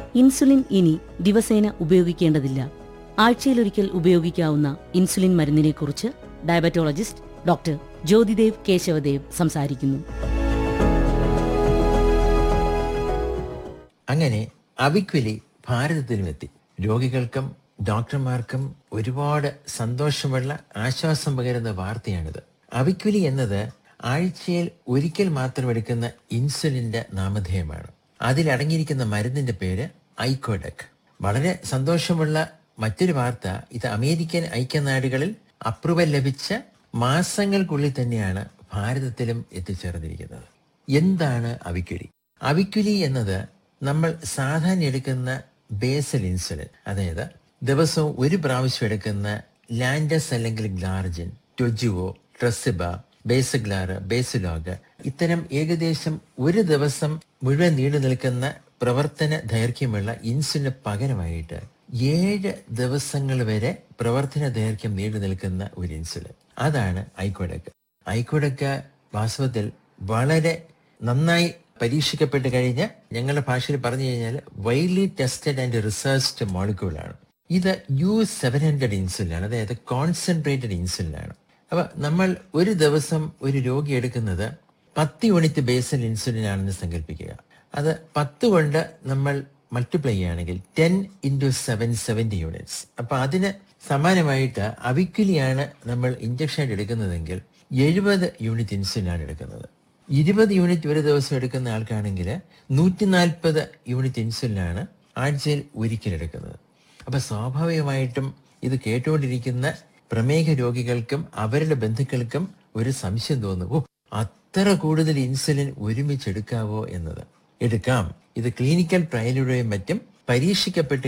insulin ഇനി ദിവസേന ഉപയോഗിക്കേണ്ടതില്ല ആഴ്ചയിലൊരിക്കൽ ഉപയോഗിക്കാവുന്ന ഇൻസുലിൻ മരുന്നിനെക്കുറിച്ച് ഡയബറ്റോളജിസ്റ്റ് ഡോക്ടർ ജ്യോതിദേവ് കേശവദേവ് സംസാരിക്കുന്നു അങ്ങനെ അവിക്വലി ഭാരതത്തിലുമെത്തി രോഗികൾക്കും ഡോക്ടർമാർക്കും ഒരുപാട് സന്തോഷമുള്ള ആശ്വാസം പകരുന്ന വാർത്തയാണിത് അവിക്വലി എന്നത് ആഴ്ചയിൽ ഒരിക്കൽ മാത്രം എടുക്കുന്ന ഇൻസുലിന്റെ നാമധേയമാണ് അതിലടങ്ങിയിരിക്കുന്ന മരുന്നിന്റെ പേര് ഐക്കോഡക് വളരെ സന്തോഷമുള്ള മറ്റൊരു വാർത്ത ഇത് അമേരിക്കൻ ഐക്യനാടുകളിൽ അപ്രൂവൽ ലഭിച്ച മാസങ്ങൾക്കുള്ളിൽ തന്നെയാണ് ഭാരതത്തിലും എത്തിച്ചേർന്നിരിക്കുന്നത് എന്താണ് അവിക്വലി അവിക്വലി എന്നത് നമ്മൾ സാധാരണ എടുക്കുന്ന ബേസൽ ഇൻസുലിൻ അതായത് ദിവസവും ഒരു പ്രാവശ്യം എടുക്കുന്ന ലാൻഡസ് അല്ലെങ്കിൽ ഗ്ലാർജിൻ ടൊജുവോ ട്രസിബ ബേസഗ്ലാറ് ബേസുലോഗ് ഇത്തരം ഏകദേശം ഒരു ദിവസം മുഴുവൻ നീണ്ടു നിൽക്കുന്ന പ്രവർത്തന ദൈർഘ്യമുള്ള ഇൻസുലിന് പകരമായിട്ട് ഏഴ് ദിവസങ്ങൾ വരെ പ്രവർത്തന ദൈർഘ്യം നീണ്ടു നിൽക്കുന്ന ഒരു ഇൻസുലിൻ അതാണ് ഐക്കോഡക്ക് ഐക്കോഡക്ക് വാസ്തവത്തിൽ വളരെ നന്നായി പരീക്ഷിക്കപ്പെട്ട് കഴിഞ്ഞ് ഞങ്ങളുടെ ഭാഷയിൽ പറഞ്ഞു കഴിഞ്ഞാൽ വൈഡ്ലി ടെസ്റ്റഡ് ആൻഡ് റിസർച്ച്ഡ് മോളിക്യൂളാണ് ഇത് യു സെവൻ ഹൺഡ്രഡ് ഇൻസുലിനാണ് അതായത് കോൺസെൻട്രേറ്റഡ് ഇൻസുലിനാണ് അപ്പൊ നമ്മൾ ഒരു ദിവസം ഒരു രോഗി എടുക്കുന്നത് പത്ത് യൂണിറ്റ് ബേസൽ ഇൻസുലിൻ ആണെന്ന് സങ്കല്പിക്കുക അത് പത്ത് കൊണ്ട് നമ്മൾ മൾട്ടിപ്ലൈ ചെയ്യുകയാണെങ്കിൽ ten into seven seventy units അപ്പൊ അതിന് സമാനമായിട്ട് അവിക്വലിയാണ് നമ്മൾ ഇഞ്ചക്ഷൻ ആയിട്ട് എടുക്കുന്നതെങ്കിൽ എഴുപത് യൂണിറ്റ് ഇൻസുലിനാണ് എടുക്കുന്നത് ഇരുപത് യൂണിറ്റ് ഒരു ദിവസം എടുക്കുന്ന ആൾക്കാണെങ്കിൽ നൂറ്റി നാൽപ്പത് യൂണിറ്റ് ഇൻസുലിനാണ് ആഴ്ചയിൽ ഒരിക്കൽ എടുക്കുന്നത് അപ്പൊ സ്വാഭാവികമായിട്ടും ഇത് കേട്ടുകൊണ്ടിരിക്കുന്ന പ്രമേഹ രോഗികൾക്കും അവരുടെ ബന്ധുക്കൾക്കും ഒരു സംശയം തോന്നും ഓ അത്ര കൂടുതൽ ഇൻസുലിൻ ഒരുമിച്ച് എടുക്കാവോ എന്നത് എടുക്കാം ഇത് ക്ലിനിക്കൽ ട്രയലിലൂടെയും മറ്റും പരീക്ഷിക്കപ്പെട്ട്